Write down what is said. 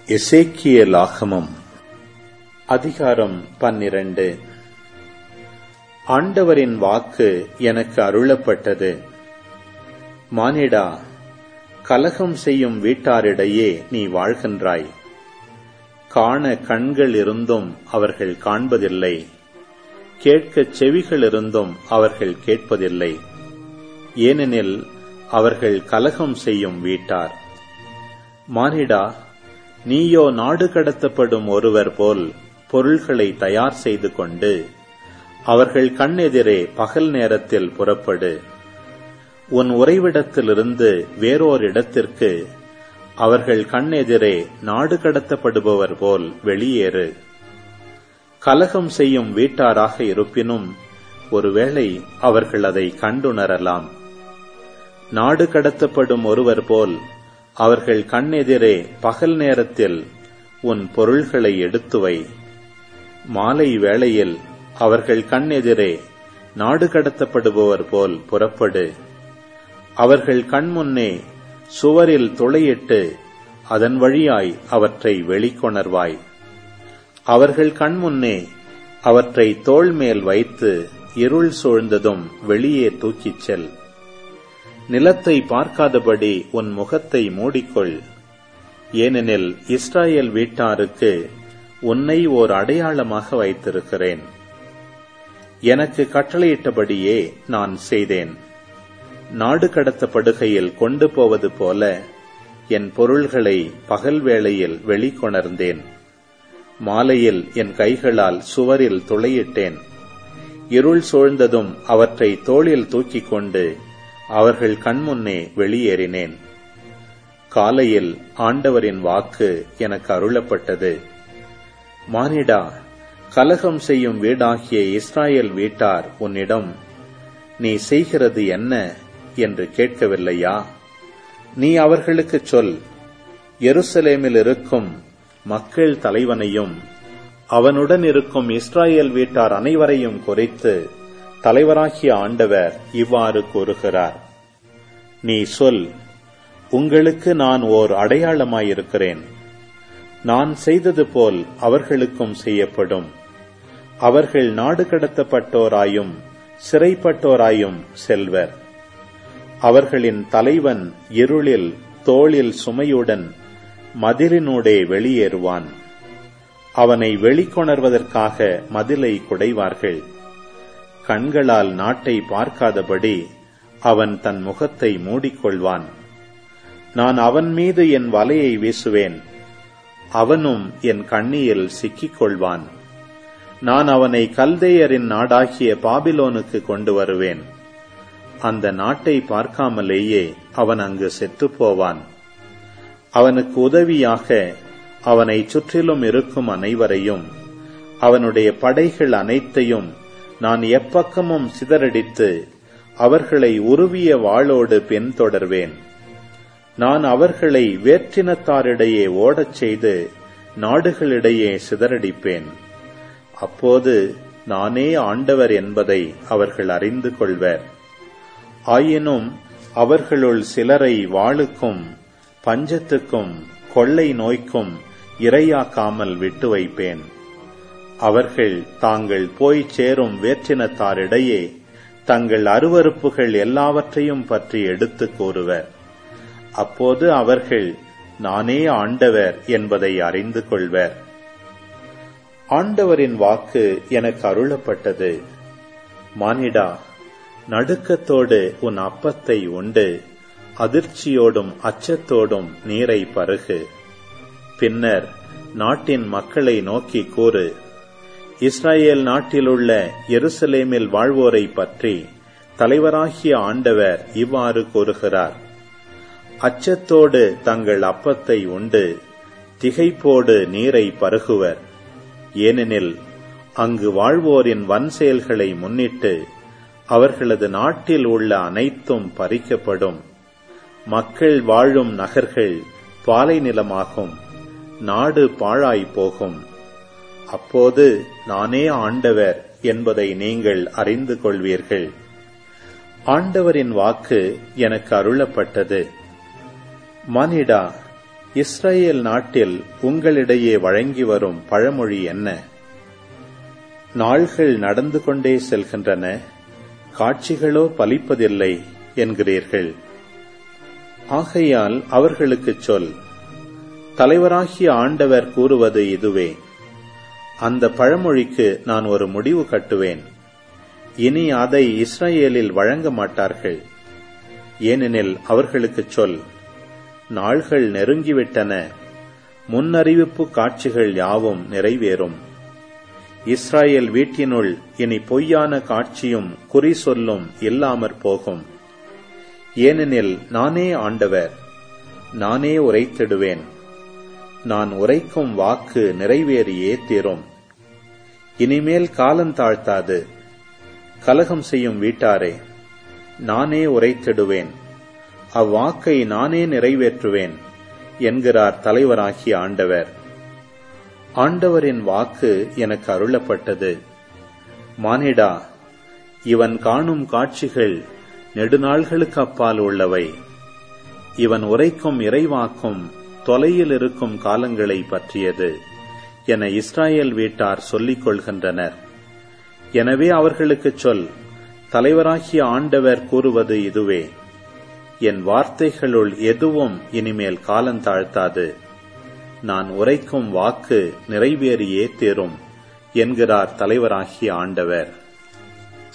எசேக்கியலாகமம் அதிகாரம் பன்னிரண்டு ஆண்டவரின் வாக்கு எனக்கு அருளப்பட்டது மானிடா கலகம் செய்யும் வீட்டாரிடையே நீ வாழ்கின்றாய் காண கண்கள் இருந்தும் அவர்கள் காண்பதில்லை கேட்கச் செவிகள் இருந்தும் அவர்கள் கேட்பதில்லை ஏனெனில் அவர்கள் கலகம் செய்யும் வீட்டார் மானிடா நீயோ நாடு கடத்தப்படும் ஒருவர் போல் பொருள்களை தயார் செய்து கொண்டு அவர்கள் கண்ணெதிரே பகல் நேரத்தில் புறப்படு உன் உறைவிடத்திலிருந்து வேறோர் இடத்திற்கு அவர்கள் கண்ணெதிரே நாடு கடத்தப்படுபவர் போல் வெளியேறு கலகம் செய்யும் வீட்டாராக இருப்பினும் ஒருவேளை அவர்கள் அதை கண்டுணரலாம் நாடு கடத்தப்படும் ஒருவர் போல் அவர்கள் கண்ணெதிரே பகல் நேரத்தில் உன் பொருள்களை எடுத்துவை மாலை வேளையில் அவர்கள் கண்ணெதிரே நாடு கடத்தப்படுபவர் போல் புறப்படு அவர்கள் கண்முன்னே சுவரில் துளையிட்டு அதன் வழியாய் அவற்றை வெளிக்கொணர்வாய் அவர்கள் கண்முன்னே அவற்றை தோள் மேல் வைத்து இருள் சூழ்ந்ததும் வெளியே தூக்கிச் செல் நிலத்தை பார்க்காதபடி உன் முகத்தை மூடிக்கொள் ஏனெனில் இஸ்ராயல் வீட்டாருக்கு உன்னை ஓர் அடையாளமாக வைத்திருக்கிறேன் எனக்கு கட்டளையிட்டபடியே நான் செய்தேன் நாடு கடத்தப்படுகையில் கொண்டு போவது போல என் பொருள்களை பகல் வேளையில் வெளிக்கொணர்ந்தேன் மாலையில் என் கைகளால் சுவரில் துளையிட்டேன் இருள் சூழ்ந்ததும் அவற்றை தோளில் தூக்கிக் கொண்டு அவர்கள் கண்முன்னே வெளியேறினேன் காலையில் ஆண்டவரின் வாக்கு எனக்கு அருளப்பட்டது மானிடா கலகம் செய்யும் வீடாகிய இஸ்ராயல் வீட்டார் உன்னிடம் நீ செய்கிறது என்ன என்று கேட்கவில்லையா நீ அவர்களுக்கு சொல் எருசலேமில் இருக்கும் மக்கள் தலைவனையும் அவனுடன் இருக்கும் இஸ்ராயல் வீட்டார் அனைவரையும் குறித்து தலைவராகிய ஆண்டவர் இவ்வாறு கூறுகிறார் நீ சொல் உங்களுக்கு நான் ஓர் அடையாளமாயிருக்கிறேன் நான் செய்தது போல் அவர்களுக்கும் செய்யப்படும் அவர்கள் நாடு கடத்தப்பட்டோராயும் சிறைப்பட்டோராயும் செல்வர் அவர்களின் தலைவன் இருளில் தோளில் சுமையுடன் மதிலினூடே வெளியேறுவான் அவனை வெளிக்கொணர்வதற்காக மதிலை குடைவார்கள் கண்களால் நாட்டை பார்க்காதபடி அவன் தன் முகத்தை மூடிக்கொள்வான் நான் அவன் மீது என் வலையை வீசுவேன் அவனும் என் கண்ணியில் சிக்கிக் கொள்வான் நான் அவனை கல்தேயரின் நாடாகிய பாபிலோனுக்கு கொண்டு வருவேன் அந்த நாட்டை பார்க்காமலேயே அவன் அங்கு செத்துப் போவான் அவனுக்கு உதவியாக அவனை சுற்றிலும் இருக்கும் அனைவரையும் அவனுடைய படைகள் அனைத்தையும் நான் எப்பக்கமும் சிதறடித்து அவர்களை உருவிய வாளோடு பின்தொடர்வேன் நான் அவர்களை வேற்றினத்தாரிடையே ஓடச் செய்து நாடுகளிடையே சிதறடிப்பேன் அப்போது நானே ஆண்டவர் என்பதை அவர்கள் அறிந்து கொள்வர் ஆயினும் அவர்களுள் சிலரை வாளுக்கும் பஞ்சத்துக்கும் கொள்ளை நோய்க்கும் இரையாக்காமல் விட்டு வைப்பேன் அவர்கள் தாங்கள் போய்ச் சேரும் வேற்றினத்தாரிடையே தங்கள் அருவறுப்புகள் எல்லாவற்றையும் பற்றி எடுத்துக் கூறுவர் அப்போது அவர்கள் நானே ஆண்டவர் என்பதை அறிந்து கொள்வர் ஆண்டவரின் வாக்கு எனக்கு அருளப்பட்டது மானிடா நடுக்கத்தோடு உன் அப்பத்தை உண்டு அதிர்ச்சியோடும் அச்சத்தோடும் நீரை பருகு பின்னர் நாட்டின் மக்களை நோக்கி கூறு இஸ்ரேல் நாட்டிலுள்ள எருசலேமில் வாழ்வோரை பற்றி தலைவராகிய ஆண்டவர் இவ்வாறு கூறுகிறார் அச்சத்தோடு தங்கள் அப்பத்தை உண்டு திகைப்போடு நீரை பருகுவர் ஏனெனில் அங்கு வாழ்வோரின் வன் செயல்களை முன்னிட்டு அவர்களது நாட்டில் உள்ள அனைத்தும் பறிக்கப்படும் மக்கள் வாழும் நகர்கள் பாலை நிலமாகும் நாடு பாழாய் போகும் அப்போது நானே ஆண்டவர் என்பதை நீங்கள் அறிந்து கொள்வீர்கள் ஆண்டவரின் வாக்கு எனக்கு அருளப்பட்டது மானிடா இஸ்ரேல் நாட்டில் உங்களிடையே வழங்கி வரும் பழமொழி என்ன நாள்கள் நடந்து கொண்டே செல்கின்றன காட்சிகளோ பலிப்பதில்லை என்கிறீர்கள் ஆகையால் அவர்களுக்குச் சொல் தலைவராகிய ஆண்டவர் கூறுவது இதுவே அந்த பழமொழிக்கு நான் ஒரு முடிவு கட்டுவேன் இனி அதை இஸ்ரேலில் வழங்க மாட்டார்கள் ஏனெனில் அவர்களுக்குச் சொல் நாள்கள் நெருங்கிவிட்டன முன்னறிவிப்பு காட்சிகள் யாவும் நிறைவேறும் இஸ்ராயேல் வீட்டினுள் இனி பொய்யான காட்சியும் குறி சொல்லும் இல்லாமற் போகும் ஏனெனில் நானே ஆண்டவர் நானே உரைத்திடுவேன் நான் உரைக்கும் வாக்கு நிறைவேறியே தீரும் இனிமேல் காலந்தாழ்த்தாது கலகம் செய்யும் வீட்டாரே நானே உரைத்திடுவேன் அவ்வாக்கை நானே நிறைவேற்றுவேன் என்கிறார் தலைவராகிய ஆண்டவர் ஆண்டவரின் வாக்கு எனக்கு அருளப்பட்டது மானிடா இவன் காணும் காட்சிகள் நெடுநாள்களுக்கு அப்பால் உள்ளவை இவன் உரைக்கும் இறைவாக்கும் தொலையில் இருக்கும் காலங்களை பற்றியது என இஸ்ராயேல் வீட்டார் சொல்லிக் கொள்கின்றனர் எனவே அவர்களுக்குச் சொல் தலைவராகிய ஆண்டவர் கூறுவது இதுவே என் வார்த்தைகளுள் எதுவும் இனிமேல் காலந்தாழ்த்தாது நான் உரைக்கும் வாக்கு நிறைவேறியே தீரும் என்கிறார் தலைவராகிய ஆண்டவர்